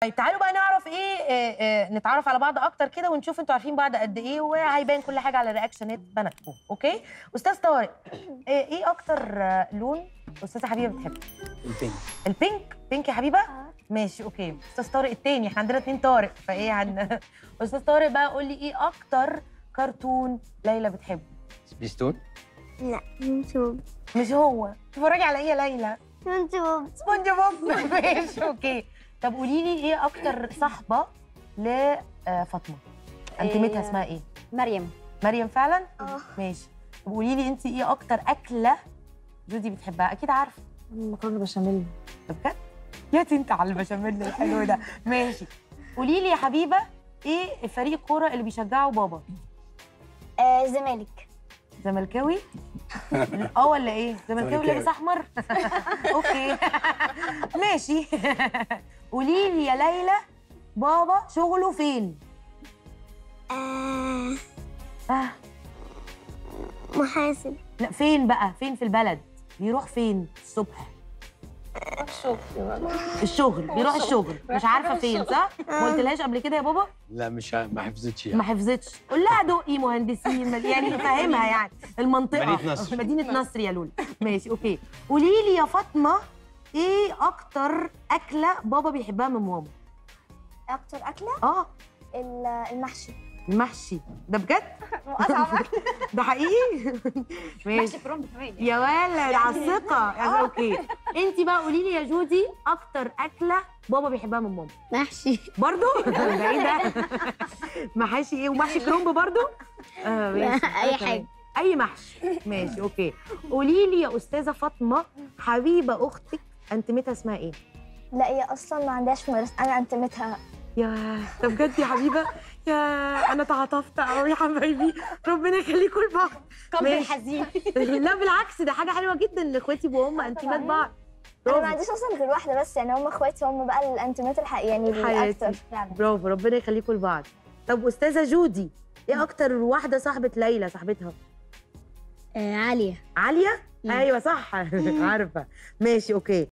طيب تعالوا بقى نعرف ايه آه، آه، نتعرف على بعض اكتر كده ونشوف انتوا عارفين بعض قد ايه وهيبان كل حاجه على رياكشنات بناتكم اوكي استاذ طارق آه، ايه اكتر آه، لون استاذه حبيبه بتحبه البينك البينك بينك يا حبيبه ماشي اوكي استاذ طارق التاني احنا عندنا اتنين طارق فايه هن... استاذ طارق بقى قول لي ايه اكتر كرتون ليلى بتحبه سبيستون لا يوتيوب مش هو تتفرجي على ايه يا ليلى يوتيوب سبونج بوب ماشي اوكي طب قولي لي ايه اكتر صاحبه لفاطمه انتمتها إيه. اسمها ايه مريم مريم فعلا اه ماشي طب قولي لي انت ايه اكتر اكله جودي بتحبها اكيد عارفه مكرونه بشاميل طب بجد يا انت على البشاميل الحلو ده ماشي قولي لي يا حبيبه ايه فريق الكوره اللي بيشجعه بابا آه، زمالك زملكاوي اه ولا ايه زملكاوي لابس زملكاوي. احمر اوكي ماشي قولي لي يا ليلى بابا شغله فين آه، اه محاسب لا فين بقى فين في البلد بيروح فين الصبح الشغل بيروح الشغل مش عارفه فين صح ما قلتلهاش قبل كده يا بابا لا مش ع- ما حفظتش ما يعني حفظتش قول لها دقي مهندسين مد- يعني فاهمها يعني المنطقه مدينة نصر. مدينه نصر يا لولو ماشي اوكي قولي لي يا فاطمه ايه اكتر اكله بابا بيحبها من ماما اكتر اكله اه ال- المحشي المحشي ده بجد اصعب ده حقيقي ماشي كروم كمان يا ولد على الثقه يعني اوكي انت بقى قولي لي يا جودي اكتر اكله بابا بيحبها من ماما محشي برضو ده ايه ده محاشي ايه ومحشي كرنب برضو اه ماشي اي تمام. حاجه اي محشي ماشي اوكي قولي لي يا استاذه فاطمه حبيبه اختك انتمتها اسمها ايه لا هي اصلا ما عندهاش مدرسه انا انتمتها يا ده بجد يا حبيبه يا انا تعاطفت قوي يا حبايبي ربنا يخليكم لبعض قلب ماشي. الحزين لا بالعكس ده حاجه حلوه جدا ان اخواتي وام انتمات بعض انا ما برافو عنديش اصلا غير واحده بس يعني هم اخواتي هم بقى الانتمات الحق يعني حياتي. الاكتر فعلا برافو ربنا يخليكم لبعض طب استاذه جودي ايه اكتر واحده صاحبه ليلى صاحبتها آه عاليه عاليه مم. ايوه صح عارفه ماشي اوكي